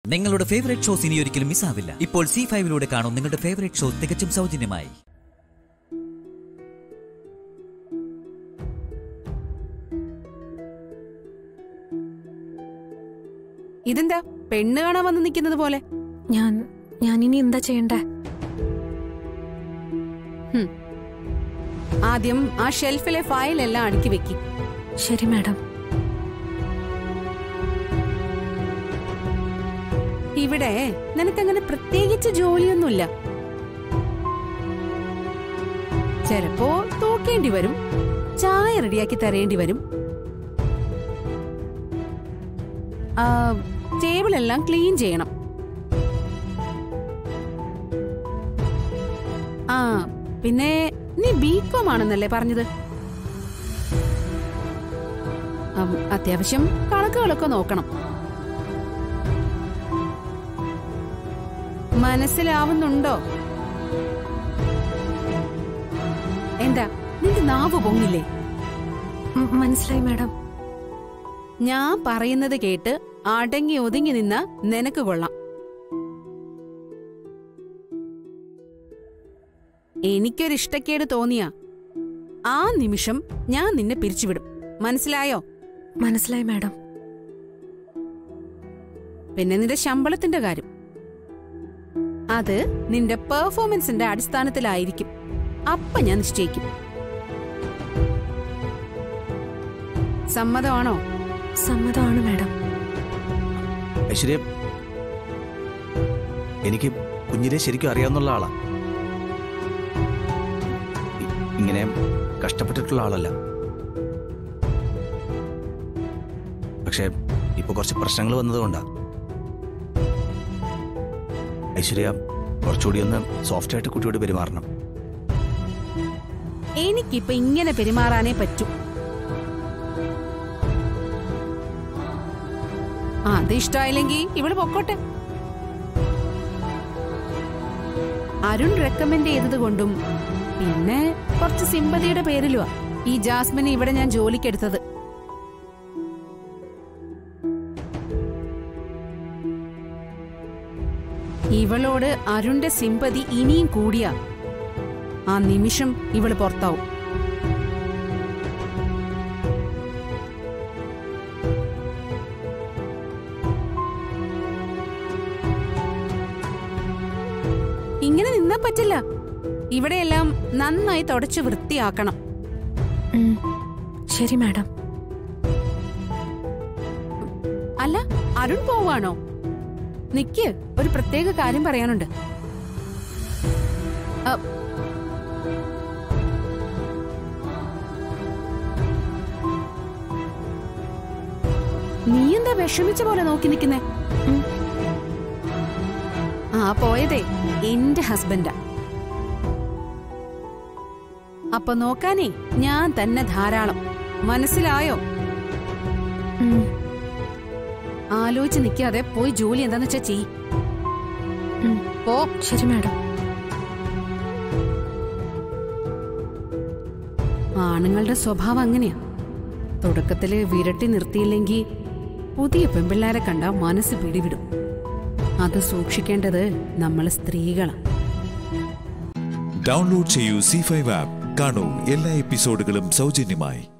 നിങ്ങളുടെ favourite shows ഇനി ഒരിക്കലും മിസ്സാവില്ല ഇപ്പോൾ സി ഫൈവിലൂടെ കാണും നിങ്ങളുടെ ഫേവറേറ്റ് ഷോ തികച്ചും സൗജന്യമായി ഇതെന്താ പെണ്ണ് കാണാൻ വന്ന് നിൽക്കുന്നത് പോലെ ഞാൻ ഞാൻ ഇനി എന്താ ചെയ്യണ്ടേ ആദ്യം ആ ഷെൽഫിലെ ഫയലെല്ലാം അടുക്കി വെക്കി ശരി മാഡം ഇവിടെ നിനക്കങ്ങനെ പ്രത്യേകിച്ച് ജോലിയൊന്നുമില്ല ചിലപ്പോ തൂക്കേണ്ടി വരും ചായ റെഡിയാക്കി തരേണ്ടി വരും ആ, ടേബിളെല്ലാം ക്ലീൻ ചെയ്യണം ആ പിന്നെ നീ ബികോം ആണെന്നല്ലേ പറഞ്ഞത് അം, അത്യാവശ്യം കണക്കുകളൊക്കെ നോക്കണം മനസ്സിലാവുന്നുണ്ടോ എന്താ നിന്റെ നാവ് പൊങ്ങില്ലേ ഉം, മനസ്സിലായി മാഡം ഞാൻ പറയുന്നത് കേട്ട് അടങ്ങി ഒതുങ്ങി നിന്ന നിനക്ക് കൊള്ളാം എനിക്കൊരു ഇഷ്ടക്കേട് തോന്നിയ ആ നിമിഷം ഞാൻ നിന്നെ പിരിച്ചുവിടും മനസ്സിലായോ മനസ്സിലായി മാഡം പിന്നെ നിന്റെ ശമ്പളത്തിന്റെ കാര്യം അത് നിന്റെ പെർഫോമൻസിന്റെ അടിസ്ഥാനത്തിലായിരിക്കും അപ്പ ഞാൻ നിശ്ചയിക്കും സമ്മതമാണോ സമ്മതമാണ് മാഡം ഐശ്വര്യ എനിക്ക് കുഞ്ഞിനെ ശരിക്കും അറിയാവുന്ന ആളാ ഇ- ഇങ്ങനെ കഷ്ടപ്പെട്ടിട്ടുള്ള ആളല്ല പക്ഷെ ഇപ്പൊ കുറച്ച് പ്രശ്നങ്ങൾ വന്നതുകൊണ്ടാ ഐശ്വര്യ കുറച്ചുകൂടി ഒന്ന് സോഫ്റ്റ് ആയിട്ട് കുട്ടിയോട് പെരുമാറണം എനിക്കിപ്പൊ ഇങ്ങനെ പെരുമാറാനേ പറ്റൂ ആ, അത് ഇഷ്ടമായില്ലെങ്കിൽ ഇവള് പൊക്കോട്ടെ അരുൺ റെക്കമെൻഡ് ചെയ്തത് കൊണ്ടും പിന്നെ കുറച്ച് സിമ്പതിയുടെ പേരിലുവാ ഈ ജാസ്മിനെ ഇവിടെ ഞാൻ ജോലിക്കെടുത്തത് ഇവളോട് അരുണിന്റെ സിമ്പതി ഇനിയും കൂടിയാ ആ നിമിഷം ഇവള് പുറത്താവും ഇങ്ങനെ നിന്നാ പറ്റില്ല ഇവിടെയെല്ലാം നന്നായി തുടച്ച് വൃത്തിയാക്കണം ഉം, ശരി മാഡം അല്ല അരുൺ പോവാണോ നിക്ക് ഒരു പ്രത്യേക കാര്യം പറയാനുണ്ട് അ, നീ എന്താ വിഷമിച്ച പോലെ നോക്കി നിൽക്കുന്നേ ഉം. ആ പോയതേ എന്റെ ഹസ്ബൻഡാ അപ്പൊ നോക്കാനേ ഞാൻ തന്നെ ധാരാളം മനസ്സിലായോ ഉം, ആലോചിച്ച് നിൽക്കാതെ പോയി ജോലി എന്താന്ന് വെച്ചാ ചെയ് ഉം, പോ ശരി മാഡം ആണുങ്ങളുടെ സ്വഭാവം അങ്ങനെയാ തുടക്കത്തില് വിരട്ടി നിർത്തിയില്ലെങ്കിൽ പുതിയ പെൺപിള്ളാരെ കണ്ട മനസ്സ് പിടിവിടും അത് സൂക്ഷിക്കേണ്ടത് നമ്മൾ സ്ത്രീകളാ ഡൗൺലോഡ് ചെയ്യൂ സി ഫൈവ് ആപ്പ് കാണൂ എല്ലാ എപ്പിസോഡുകളും സൗജന്യമായി